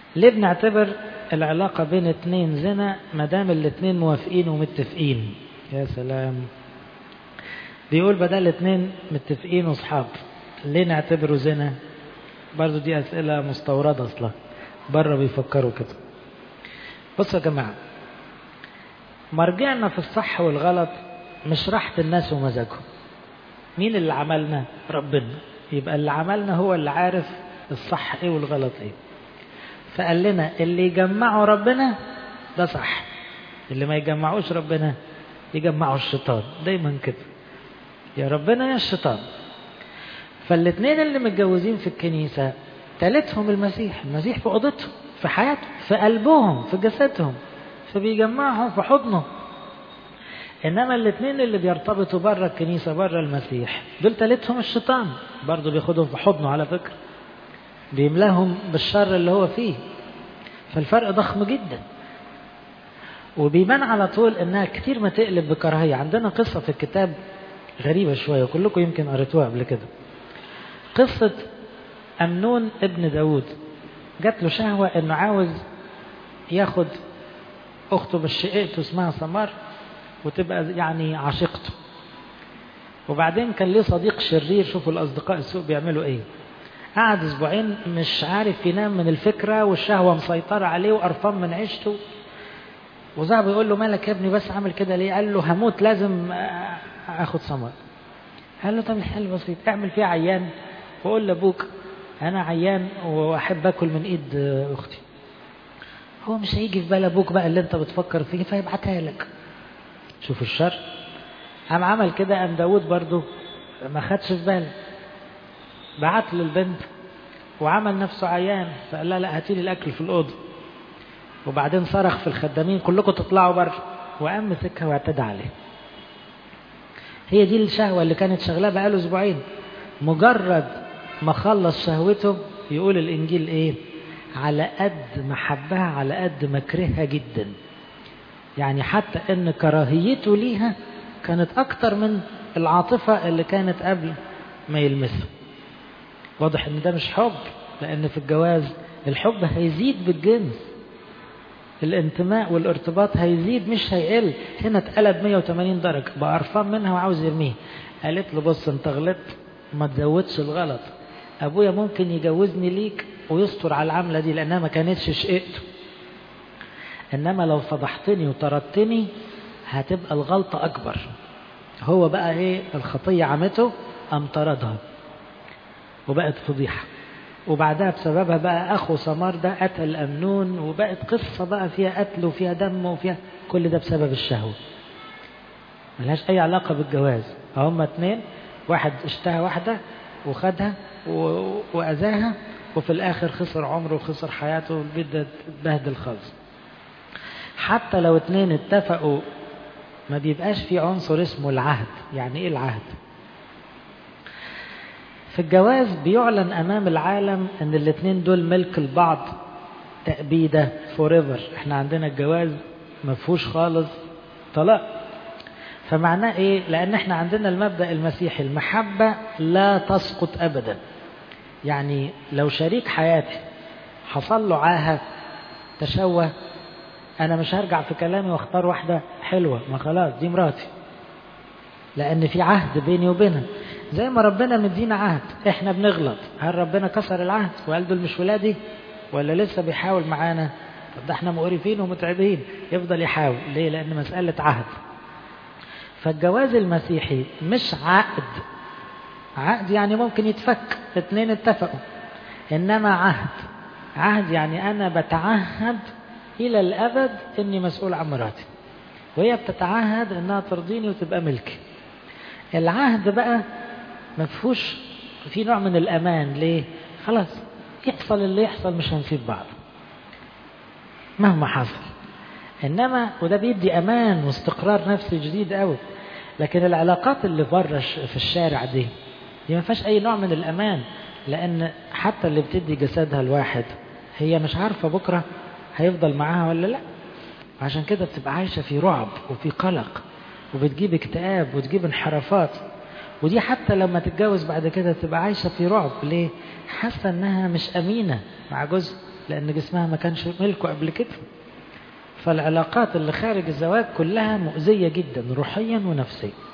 ليه بنعتبر العلاقة بين اتنين زنا ما دام الاتنين موافقين ومتفقين يا سلام بيقول بدل اتنين متفقين وصحاب ليه نعتبره زنا برضو دي أسئلة مستوردة أصلا بره بيفكروا كده بصوا يا جماعة مرجعنا في الصح والغلط مش راحة الناس ومزاجهم مين اللي عملنا ربنا يبقى اللي عملنا هو اللي عارف الصح ايه والغلط ايه فقال لنا اللي يجمعوا ربنا ده صح اللي ما يجمعوش ربنا يجمعوا الشيطان دايما كده يا ربنا يا الشيطان فالاثنين اللي متجوزين في الكنيسة تالتهم المسيح المسيح في أوضتهم في حياتهم في قلبهم في جسدهم فبيجمعهم في حضنه إنما الاثنين اللي بيرتبطوا بره الكنيسة بره المسيح دول تالتهم الشيطان برضه بياخدهم في حضنه على فكرة بيملاهم بالشر اللي هو فيه فالفرق ضخم جدا وبيبان على طول انها كتير ما تقلب بكراهية عندنا قصة في الكتاب غريبة شوية كلكم يمكن قريتوها قبل كده قصة أمنون ابن داود جات له شهوة انه عاوز ياخد اخته بالشقيقته اسمها سمار وتبقى يعني عشيقته وبعدين كان ليه صديق شرير شوفوا الاصدقاء السوء بيعملوا ايه قعد اسبوعين مش عارف ينام من الفكره والشهوه مسيطره عليه وقرفان من عيشته وزعب يقول له مالك يا ابني بس عامل كده ليه قال له هموت لازم اخد سمر قال له طب الحل بسيط اعمل فيها عيان وقول لابوك انا عيان واحب اكل من ايد اختي هو مش هيجي في بال ابوك بقى اللي انت بتفكر فيه فيبعتها لك شوف الشر قام عمل كده قام داود برضه ما خدش في باله بعت له البنت وعمل نفسه عيان فقال لها لا هاتي لي الاكل في الاوضه وبعدين صرخ في الخدامين كلكم تطلعوا بره وقام مسكها واعتدى عليه هي دي الشهوه اللي كانت شغلاه بقاله اسبوعين مجرد ما خلص شهوته يقول الانجيل ايه على قد محبها على قد مكرهها جدا يعني حتى ان كراهيته ليها كانت اكتر من العاطفة اللي كانت قبل ما يلمسها واضح ان ده مش حب لان في الجواز الحب هيزيد بالجنس الانتماء والارتباط هيزيد مش هيقل هنا اتقلب 180 درجة بقى قرفان منها وعاوز يرميه قالت له بص انت غلطت ما تزودش الغلط ابويا ممكن يجوزني ليك ويستر على العملة دي لانها ما كانتش شقته انما لو فضحتني وطردتني هتبقى الغلطة اكبر هو بقى ايه الخطية عمته قام طردها وبقت فضيحة وبعدها بسببها بقى اخو سمار ده قتل امنون وبقت قصة بقى فيها قتل وفيها دم وفيها كل ده بسبب الشهوة ملهاش اي علاقة بالجواز هما اتنين واحد اشتهى واحدة وخدها واذاها وفي الاخر خسر عمره وخسر حياته والبيت ده اتبهدل خالص حتى لو اتنين اتفقوا ما بيبقاش في عنصر اسمه العهد يعني ايه العهد في الجواز بيعلن امام العالم ان الاتنين دول ملك البعض تأبيدة فوريفر احنا عندنا الجواز ما فيهوش خالص طلاق فمعناه ايه لان احنا عندنا المبدأ المسيحي المحبة لا تسقط ابدا يعني لو شريك حياتي حصل له عاهة تشوه انا مش هرجع في كلامي واختار واحدة حلوة ما خلاص دي مراتي لان في عهد بيني وبينها زي ما ربنا مدينا عهد احنا بنغلط هل ربنا كسر العهد وقال دول مش ولادي ولا لسه بيحاول معانا طب ده احنا مقرفين ومتعبين يفضل يحاول ليه لان مسألة عهد فالجواز المسيحي مش عقد عقد يعني ممكن يتفك اتنين اتفقوا انما عهد عهد يعني انا بتعهد الى الابد اني مسؤول عن مراتي وهي بتتعهد انها ترضيني وتبقى ملكي العهد بقى ما فيهوش في نوع من الامان ليه خلاص يحصل اللي يحصل مش هنسيب بعض مهما حصل انما وده بيدي امان واستقرار نفسي جديد قوي لكن العلاقات اللي بره في الشارع دي دي ما فيهاش اي نوع من الامان لان حتى اللي بتدي جسدها الواحد هي مش عارفه بكره هيفضل معاها ولا لا عشان كده بتبقى عايشه في رعب وفي قلق وبتجيب اكتئاب وتجيب انحرافات ودي حتى لما تتجوز بعد كده تبقى عايشه في رعب ليه حاسه انها مش امينه مع جوزها لأن جسمها ما كانش ملكه قبل كده فالعلاقات اللي خارج الزواج كلها مؤذية جدا روحيا ونفسيا